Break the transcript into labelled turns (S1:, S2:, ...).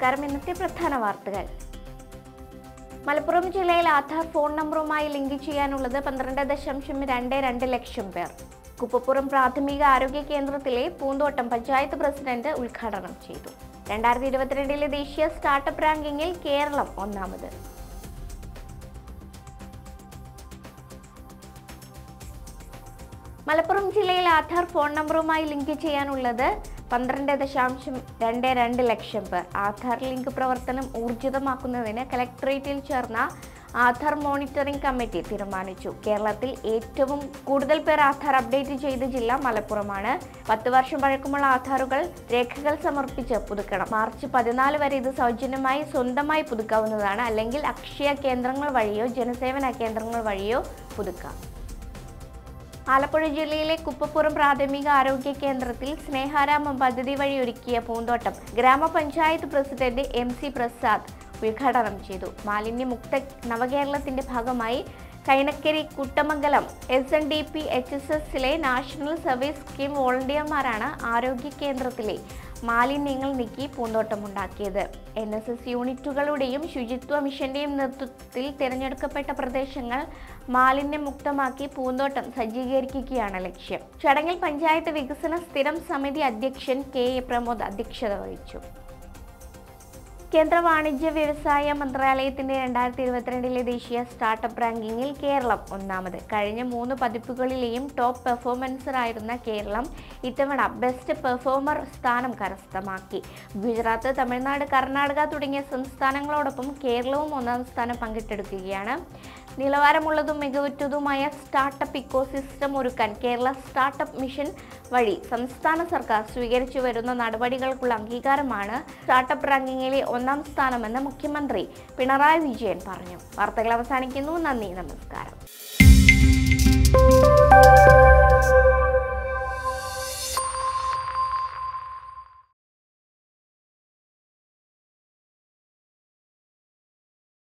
S1: നമസ്കാരം ഇന്നത്തെ പ്രധാന വാർത്തകൾ മലപ്പുറം ജില്ലയിൽ ആധാർ ഫോൺ നമ്പറുമായി ലിങ്ക് ചെയ്യാനുള്ളത് പന്ത്രണ്ട് ദശാംശം രണ്ട് രണ്ട് ലക്ഷം പേർ കുപ്പപ്പുറം പ്രാഥമിക ആരോഗ്യ കേന്ദ്രത്തിലെ പൂന്തോട്ടം പഞ്ചായത്ത് പ്രസിഡന്റ് ഉദ്ഘാടനം ചെയ്തു രണ്ടായിരത്തി ഇരുപത്തിരണ്ടിലെ ദേശീയ സ്റ്റാർട്ടപ്പ് റാങ്കിങ്ങിൽ കേരളം ഒന്നാമത് മലപ്പുറം ജില്ലയിൽ ആധാർ ഫോൺ നമ്പറുമായി ലിങ്ക് ചെയ്യാനുള്ളത് പന്ത്രണ്ട് ദശാംശം രണ്ട് രണ്ട് ലക്ഷം പേർ ആധാർ ലിങ്ക് പ്രവർത്തനം ഊർജിതമാക്കുന്നതിന് കലക്ടറേറ്റിൽ ചേർന്ന ആധാർ മോണിറ്ററിംഗ് കമ്മിറ്റി തീരുമാനിച്ചു കേരളത്തിൽ ഏറ്റവും കൂടുതൽ പേർ ആധാർ അപ്ഡേറ്റ് ചെയ്ത ജില്ല മലപ്പുറമാണ് പത്ത് വർഷം പഴക്കമുള്ള ആധാറുകൾ രേഖകൾ സമർപ്പിച്ച് പുതുക്കണം മാർച്ച് പതിനാല് വരെ ഇത് സൗജന്യമായി സ്വന്തമായി പുതുക്കാവുന്നതാണ് അല്ലെങ്കിൽ അക്ഷയ കേന്ദ്രങ്ങൾ വഴിയോ ജനസേവന കേന്ദ്രങ്ങൾ വഴിയോ പുതുക്കാം ആലപ്പുഴ ജില്ലയിലെ കുപ്പപ്പുറം പ്രാഥമിക ആരോഗ്യ കേന്ദ്രത്തിൽ സ്നേഹാരാമം പദ്ധതി വഴി ഒരുക്കിയ പൂന്തോട്ടം ഗ്രാമപഞ്ചായത്ത് പ്രസിഡന്റ് എം സി പ്രസാദ് ഉദ്ഘാടനം ചെയ്തു മാലിന്യമുക്ത നവകേരളത്തിന്റെ ഭാഗമായി Kainakary Kuttamangalam S N D P H S എസിലെ നാഷണൽ സർവീസ് സ്കീം വോളണ്ടിയർമാരാണ് ആരോഗ്യ കേന്ദ്രത്തിലെ മാലിന്യങ്ങൾ നീക്കി പൂന്തോട്ടമുണ്ടാക്കിയത് എൻ എസ് എസ് യൂണിറ്റുകളുടെയും ശുചിത്വ മിഷന്റെയും നേതൃത്വത്തിൽ തിരഞ്ഞെടുക്കപ്പെട്ട പ്രദേശങ്ങൾ മാലിന്യമുക്തമാക്കി പൂന്തോട്ടം സജ്ജീകരിക്കുകയാണ് ലക്ഷ്യം ചടങ്ങിൽ പഞ്ചായത്ത് വികസന സ്ഥിരം സമിതി അധ്യക്ഷൻ കെ എ പ്രമോദ് അധ്യക്ഷത വഹിച്ചു കേന്ദ്ര വാണിജ്യ വ്യവസായ മന്ത്രാലയത്തിന്റെ രണ്ടായിരത്തി ഇരുപത്തിരണ്ടിലെ ദേശീയ സ്റ്റാർട്ടപ്പ് റാങ്കിങ്ങിൽ കേരളം ഒന്നാമത് കഴിഞ്ഞ മൂന്ന് പതിപ്പുകളിലെയും ടോപ്പ് പെർഫോമൻസറായിരുന്ന കേരളം ഇത്തവണ ബെസ്റ്റ് പെർഫോമർ സ്ഥാനം കരസ്ഥമാക്കി ഗുജറാത്ത് തമിഴ്നാട് കർണാടക തുടങ്ങിയ സംസ്ഥാനങ്ങളോടൊപ്പം കേരളവും ഒന്നാം സ്ഥാനം പങ്കിട്ടെടുക്കുകയാണ് നിലവാരമുള്ളതും മികവുറ്റതുമായ സ്റ്റാർട്ടപ്പ് ഇക്കോസിസ്റ്റം ഒരുക്കാൻ കേരള സ്റ്റാർട്ടപ്പ് മിഷൻ വഴി സംസ്ഥാന സർക്കാർ സ്വീകരിച്ചു വരുന്ന നടപടികൾക്കുള്ള അംഗീകാരമാണ് സ്റ്റാർട്ടപ്പ് റാങ്കിങ്ങിലെ ഒന്നാം സ്ഥാനമെന്ന് മുഖ്യമന്ത്രി പിണറായി വിജയൻ പറഞ്ഞു വാർത്തകൾ അവസാനിക്കുന്നു നന്ദി നമസ്കാരം